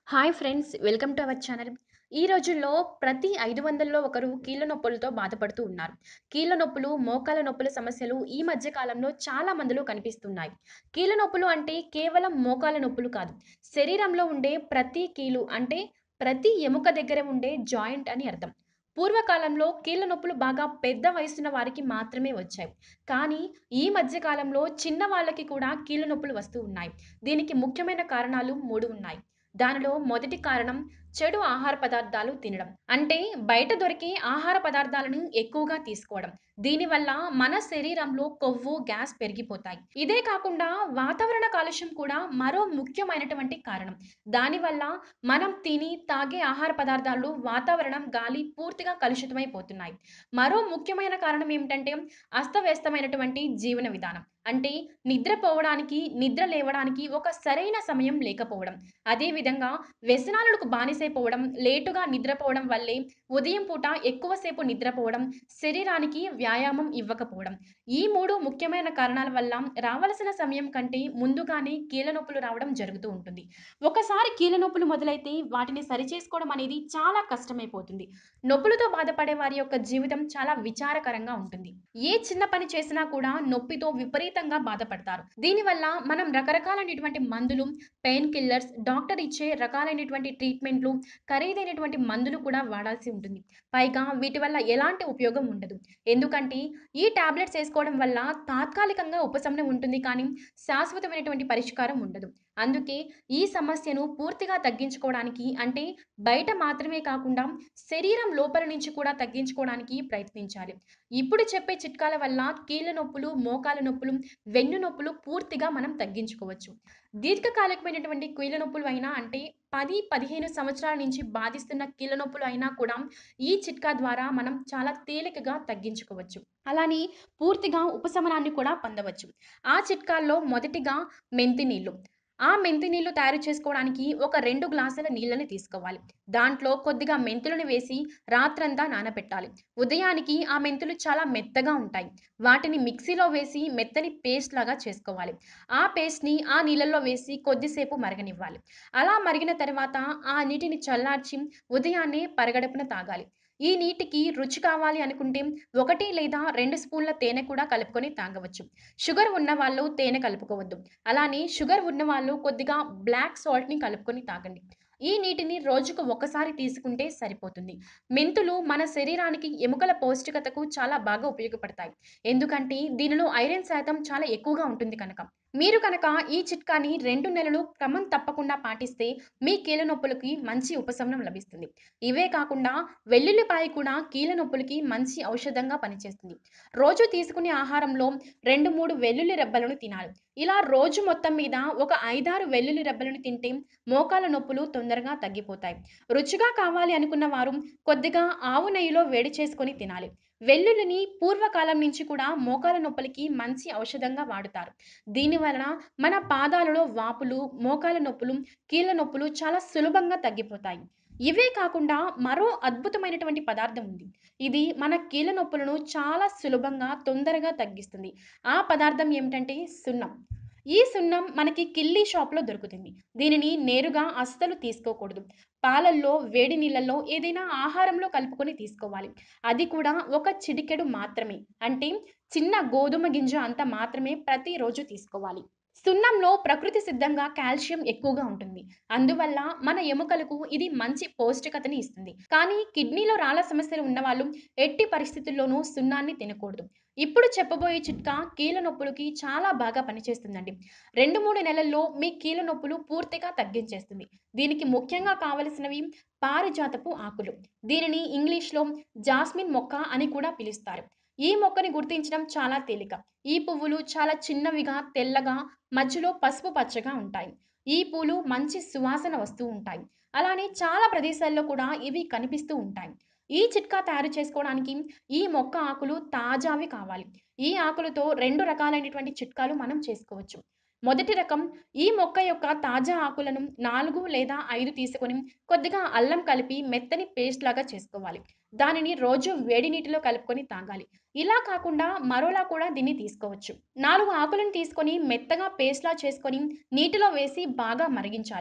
hi friends welcome to our channel ఈ రోజుల్లో ప్రతి ఐదు వందల్లో ఒకరు కీళ్ళ నొప్పులతో బాధపడుతూ ఉన్నారు కీళ్ళ నొప్పులు మోకాల నొప్పుల సమస్యలు ఈ మధ్య కాలంలో చాలా మందిలో కనిపిస్తున్నాయి కీళ్ళ నొప్పులు అంటే కేవలం మోకాల నొప్పులు కాదు శరీరంలో ఉండే ప్రతి కీలు అంటే ప్రతి ఎముక దగ్గర ఉండే జాయింట్ అని అర్థం పూర్వకాలంలో కీళ్ళ నొప్పులు బాగా పెద్ద వయసున్న వారికి మాత్రమే వచ్చాయి కానీ ఈ మధ్య కాలంలో చిన్న వాళ్ళకి కూడా కీళ్ళ నొప్పులు వస్తూ ఉన్నాయి దీనికి ముఖ్యమైన కారణాలు మూడు ఉన్నాయి దానిలో మొదటి కారణం చెడు ఆహార పదార్థాలు తినడం అంటే బయట దొరికే ఆహార పదార్థాలను ఎక్కువగా తీసుకోవడం దీనివల్ల మన శరీరంలో కొవ్వు గ్యాస్ పెరిగిపోతాయి ఇదే కాకుండా వాతావరణ కాలుష్యం కూడా మరో ముఖ్యమైనటువంటి కారణం దానివల్ల మనం తిని తాగే ఆహార పదార్థాలు వాతావరణం గాలి పూర్తిగా కలుషితమైపోతున్నాయి మరో ముఖ్యమైన కారణం ఏమిటంటే అస్తవ్యస్తమైనటువంటి జీవన విధానం అంటే నిద్రపోవడానికి నిద్ర లేవడానికి ఒక సరైన సమయం లేకపోవడం అదేవిధంగా వ్యసనాలకు బానిసైపోవడం లేటుగా నిద్రపోవడం వల్లే ఉదయం పూట ఎక్కువసేపు నిద్రపోవడం శరీరానికి వ్యాయామం ఇవ్వకపోవడం ఈ మూడు ముఖ్యమైన కారణాల వల్ల రావలసిన సమయం కంటే ముందుగానే కీళ్ళ నొప్పులు రావడం జరుగుతూ ఉంటుంది ఒకసారి కీళ్ళ నొప్పులు మొదలైతే వాటిని సరిచేసుకోవడం అనేది చాలా కష్టమైపోతుంది నొప్పులతో బాధపడే వారి యొక్క జీవితం చాలా విచారకరంగా ఉంటుంది ఏ చిన్న పని చేసినా కూడా నొప్పితో విపరీతంగా బాధపడతారు దీనివల్ల మనం రకరకాలైనటువంటి మందులు పెయిన్ కిల్లర్స్ డాక్టర్ ఇచ్చే రకాలైనటువంటి ట్రీట్మెంట్లు ఖరీదైనటువంటి మందులు కూడా వాడాల్సి ఉంటుంది పైగా వీటి వల్ల ఎలాంటి ఉపయోగం ఉండదు ఎందుకంటే ఈ టాబ్లెట్స్ వేసుకోవడం వల్ల తాత్కాలికంగా ఉపశమనం ఉంటుంది కానీ శాశ్వతమైనటువంటి పరిష్కారం ఉండదు అందుకే ఈ సమస్యను పూర్తిగా తగ్గించుకోవడానికి అంటే బయట మాత్రమే కాకుండా శరీరం లోపల నుంచి కూడా తగ్గించుకోవడానికి ప్రయత్నించాలి ఇప్పుడు చెప్పే చిట్కాల వల్ల కీళ్ళ నొప్పులు మోకాల నొప్పులు వెన్ను నొప్పులు పూర్తిగా మనం తగ్గించుకోవచ్చు దీర్ఘకాలికమైనటువంటి కీళ్ళ నొప్పులు అయినా అంటే పది పదిహేను సంవత్సరాల నుంచి బాధిస్తున్న కీళ్ళ నొప్పులు అయినా కూడా ఈ చిట్కా ద్వారా మనం చాలా తేలికగా తగ్గించుకోవచ్చు అలానే పూర్తిగా ఉపశమనాన్ని కూడా పొందవచ్చు ఆ చిట్కాల్లో మొదటిగా మెంతి నీళ్ళు ఆ మెంతి నీళ్లు తయారు చేసుకోవడానికి ఒక రెండు గ్లాసుల నీళ్ళని తీసుకోవాలి దాంట్లో కొద్దిగా మెంతులను వేసి రాత్రంతా నానబెట్టాలి ఉదయానికి ఆ మెంతులు చాలా మెత్తగా ఉంటాయి వాటిని మిక్సీలో వేసి మెత్తని పేస్ట్ లాగా చేసుకోవాలి ఆ పేస్ట్ని ఆ నీళ్ళల్లో వేసి కొద్దిసేపు మరగనివ్వాలి అలా మరిగిన తర్వాత ఆ నీటిని చల్లార్చి ఉదయాన్నే పరగడుపున తాగాలి ఈ నీటికి రుచి కావాలి అనుకుంటే ఒకటి లేదా రెండు స్పూన్ల తేనె కూడా కలుపుకొని తాగవచ్చు షుగర్ ఉన్న వాళ్ళు తేనె కలుపుకోవద్దు అలానే షుగర్ ఉన్న వాళ్ళు కొద్దిగా బ్లాక్ సాల్ట్ని కలుపుకొని తాగండి ఈ నీటిని రోజుకు ఒకసారి తీసుకుంటే సరిపోతుంది మెంతులు మన శరీరానికి ఎముకల పౌష్టికతకు చాలా బాగా ఉపయోగపడతాయి ఎందుకంటే దీనిలో ఐరన్ శాతం చాలా ఎక్కువగా ఉంటుంది కనుక మీరు కనుక ఈ చిట్కాని రెండు నెలలు క్రమం తప్పకుండా పాటిస్తే మీ కీళ్ళ నొప్పులకి మంచి ఉపశమనం లభిస్తుంది ఇవే కాకుండా వెల్లుల్లిపాయ కూడా కీళ్ళ నొప్పులకి మంచి ఔషధంగా పనిచేస్తుంది రోజు తీసుకునే ఆహారంలో రెండు మూడు వెల్లుల్లి రెబ్బలను తినాలి ఇలా రోజు మొత్తం మీద ఒక ఐదారు వెల్లుల్లి రెబ్బలను తింటే మోకాల నొప్పులు తొందరగా తగ్గిపోతాయి రుచిగా కావాలి అనుకున్న వారు కొద్దిగా ఆవు నెయ్యిలో వేడి చేసుకొని తినాలి వెల్లుల్లిని పూర్వకాలం నుంచి కూడా మోకాల నొప్పులకి మంచి ఔషధంగా వాడుతారు దీనివలన మన పాదాలలో వాపులు మోకాల నొప్పులు కీళ్ళ నొప్పులు చాలా సులభంగా తగ్గిపోతాయి ఇవే కాకుండా మరో అద్భుతమైనటువంటి పదార్థం ఉంది ఇది మన కీళ్ళ నొప్పులను చాలా సులభంగా తొందరగా తగ్గిస్తుంది ఆ పదార్థం ఏమిటంటే సున్నం ఈ సున్నం మనకి కిల్లీ షాప్లో దొరుకుతుంది దీనిని నేరుగా అస్సలు తీసుకోకూడదు పాలల్లో వేడి నీళ్ళల్లో ఏదైనా ఆహారంలో కలుపుకొని తీసుకోవాలి అది కూడా ఒక చిటికెడు మాత్రమే అంటే చిన్న గోధుమ గింజ అంత మాత్రమే ప్రతిరోజు తీసుకోవాలి సున్నంలో ప్రకృతి సిద్ధంగా కాల్షియం ఎక్కువగా ఉంటుంది అందువల్ల మన ఎముకలకు ఇది మంచి పౌష్టికతని ఇస్తుంది కానీ కిడ్నీలో రాళ్ళ సమస్యలు ఉన్నవాళ్ళు ఎట్టి పరిస్థితుల్లోనూ సున్నాన్ని తినకూడదు ఇప్పుడు చెప్పబోయే చిట్కా కీళ్ళ నొప్పులకి చాలా బాగా పనిచేస్తుందండి రెండు మూడు నెలల్లో మీ కీళ్ళ నొప్పులు పూర్తిగా తగ్గించేస్తుంది దీనికి ముఖ్యంగా కావలసినవి పారిజాతపు ఆకులు దీనిని ఇంగ్లీష్లో జాస్మిన్ మొక్క అని కూడా పిలుస్తారు ఈ మొక్కని గుర్తించడం చాలా తేలిక ఈ పువ్వులు చాలా చిన్నవిగా తెల్లగా మధ్యలో పసుపు పచ్చగా ఉంటాయి ఈ పూలు మంచి సువాసన వస్తూ ఉంటాయి అలానే చాలా ప్రదేశాల్లో కూడా ఇవి కనిపిస్తూ ఉంటాయి ఈ చిట్కా తయారు చేసుకోవడానికి ఈ మొక్క ఆకులు తాజావి కావాలి ఈ ఆకులతో రెండు రకాలైనటువంటి చిట్కాలు మనం చేసుకోవచ్చు మొదటి రకం ఈ మొక్క యొక్క తాజా ఆకులను నాలుగు లేదా ఐదు తీసుకొని కొద్దిగా అల్లం కలిపి మెత్తని పేస్ట్ లాగా చేసుకోవాలి దానిని రోజు వేడి నీటిలో కలుపుకొని తాగాలి ఇలా కాకుండా మరోలా కూడా దీన్ని తీసుకోవచ్చు నాలుగు ఆకులను తీసుకొని మెత్తగా పేస్ట్లా చేసుకొని నీటిలో వేసి బాగా మరిగించాలి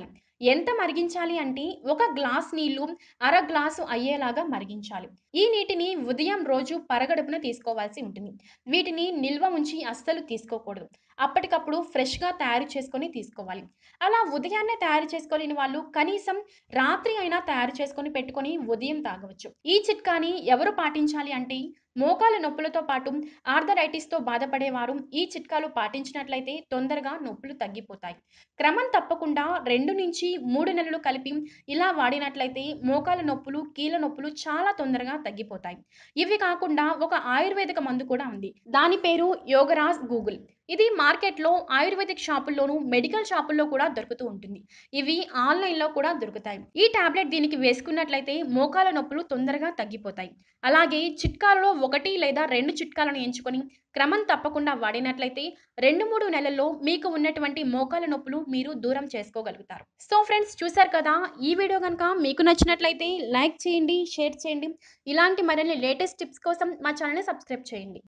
ఎంత మరిగించాలి అంటే ఒక గ్లాస్ నీళ్లు అర గ్లాసు అయ్యేలాగా మరిగించాలి ఈ నీటిని ఉదయం రోజు పరగడుపున తీసుకోవాల్సి ఉంటుంది వీటిని నిల్వ ఉంచి అస్సలు తీసుకోకూడదు అప్పటికప్పుడు ఫ్రెష్గా తయారు చేసుకొని తీసుకోవాలి అలా ఉదయాన్నే తయారు చేసుకోలేని వాళ్ళు కనీసం రాత్రి అయినా తయారు చేసుకొని పెట్టుకొని ఉదయం తాగవచ్చు ఈ చిట్కాని ఎవరు పాటించాలి అంటే మోకాల నొప్పులతో పాటు ఆర్థరైటిస్తో బాధపడేవారు ఈ చిట్కాలు పాటించినట్లయితే తొందరగా నొప్పులు తగ్గిపోతాయి క్రమం తప్పకుండా రెండు నుంచి మూడు నెలలు కలిపి ఇలా వాడినట్లయితే మోకాల నొప్పులు కీళ్ళ నొప్పులు చాలా తొందరగా తగ్గిపోతాయి ఇవి కాకుండా ఒక ఆయుర్వేదిక మందు కూడా ఉంది దాని పేరు యోగరాజ్ గూగుల్ ఇది మార్కెట్లో ఆయుర్వేదిక్ షాపుల్లోనూ మెడికల్ షాపుల్లో కూడా దొరుకుతూ ఉంటుంది ఇవి ఆన్లైన్లో కూడా దొరుకుతాయి ఈ టాబ్లెట్ దీనికి వేసుకున్నట్లయితే మోకాల నొప్పులు తొందరగా తగ్గిపోతాయి అలాగే చిట్కాలలో ఒకటి లేదా రెండు చిట్కాలను ఎంచుకొని క్రమం తప్పకుండా వాడినట్లయితే రెండు మూడు నెలల్లో మీకు ఉన్నటువంటి మోకాల నొప్పులు మీరు దూరం చేసుకోగలుగుతారు సో ఫ్రెండ్స్ చూసారు కదా ఈ వీడియో కనుక మీకు నచ్చినట్లయితే లైక్ చేయండి షేర్ చేయండి ఇలాంటి మరిన్ని లేటెస్ట్ టిప్స్ కోసం మా ఛానల్ని సబ్స్క్రైబ్ చేయండి